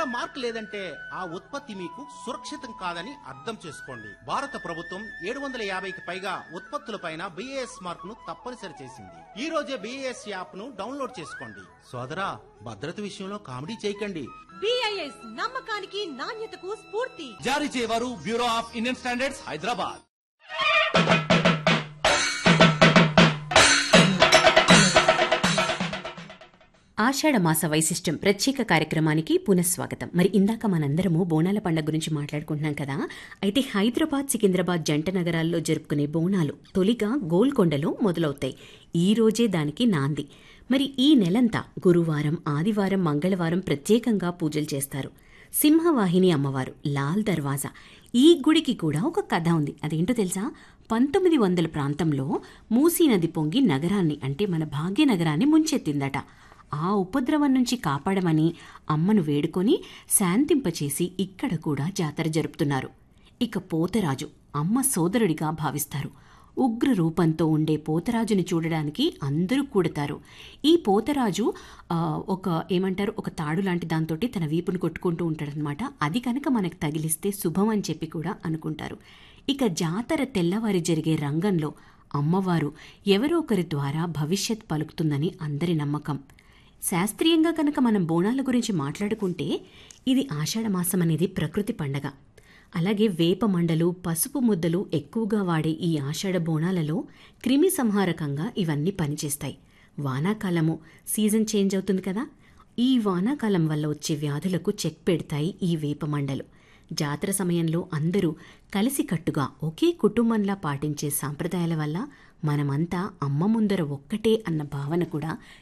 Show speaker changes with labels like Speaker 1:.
Speaker 1: ఒకవేళ మార్క్ లేదంటే ఆ ఉత్పత్తి మీకు సురక్షితం కాదని అర్థం చేసుకోండి భారత ప్రభుత్వం ఏడు వందల యాభైకి పైగా ఉత్పత్తులపైన బిఏఎస్ మార్క్ ను తప్పనిసరి చేసింది ఈ రోజే బిఏఎస్ యాప్ ను డౌన్లోడ్ చేసుకోండి సోదరా భద్రత విషయంలో కామెడీ చేయకండి
Speaker 2: బిఐఎస్ నమ్మకానికి నాణ్యతకు స్ఫూర్తి
Speaker 3: జారీ చేయవారు bureau of Indian standards Hyderabad
Speaker 4: ఆషాఢ మాస వైశిష్టం ప్రత్యేక కార్యక్రమానికి పునఃస్వాగతం మరి ఇందాక మనందరము బోనాల పండుగ గురించి మాట్లాడుకుంటున్నాం కదా అయితే హైదరాబాద్ సికింద్రాబాద్ జంట నగరాల్లో జరుపుకునే బోనాలు తొలిగా గోల్కొండలో మొదలవుతాయి ఈ రోజే దానికి నాంది మరి ఈ నెలంతా గురువారం ఆదివారం మంగళవారం ప్రత్యేకంగా పూజలు చేస్తారు సింహవాహిని అమ్మవారు లాల్ దర్వాజా ఈ గుడికి కూడా ఒక కథ ఉంది అదేంటో తెలుసా పంతొమ్మిది వందల ప్రాంతంలో మూసీ నది పొంగి నగరాన్ని అంటే మన భాగ్యనగరాన్ని ముంచెత్తిందట ఆ ఉపద్రవం నుంచి కాపాడమని అమ్మను వేడుకొని శాంతింపచేసి ఇక్కడ కూడా జాతర జరుపుతున్నారు ఇక పోతరాజు అమ్మ సోదరుడిగా భావిస్తారు ఉగ్ర రూపంతో ఉండే పోతరాజుని చూడడానికి అందరూ కూడతారు ఈ పోతరాజు ఆ, ఒక ఏమంటారు ఒక తాడు లాంటి దాంతోటి తన వీపును కొట్టుకుంటూ ఉంటాడనమాట అది కనుక మనకు తగిలిస్తే శుభం అని చెప్పి కూడా అనుకుంటారు ఇక జాతర తెల్లవారి జరిగే రంగంలో అమ్మవారు ఎవరో ఒకరి ద్వారా భవిష్యత్ పలుకుతుందని అందరి నమ్మకం శాస్త్రీయంగా కనుక మనం బోనాల గురించి మాట్లాడుకుంటే ఇది ఆషాఢమాసం అనేది ప్రకృతి పండగ అలాగే వేప మండలు పసుపు ముద్దలు ఎక్కువగా వాడే ఈ ఆషాఢ బోనాలలో క్రిమి సంహారకంగా ఇవన్నీ పనిచేస్తాయి వానాకాలము సీజన్ చేంజ్ అవుతుంది కదా ఈ వానాకాలం వల్ల వచ్చే వ్యాధులకు చెక్ పెడతాయి ఈ వేప మండలు జాతర సమయంలో అందరూ కలిసికట్టుగా ఒకే కుటుంబంలా పాటించే సాంప్రదాయాల వల్ల మనమంతా అమ్మ ముందర ఒక్కటే అన్న భావన కూడా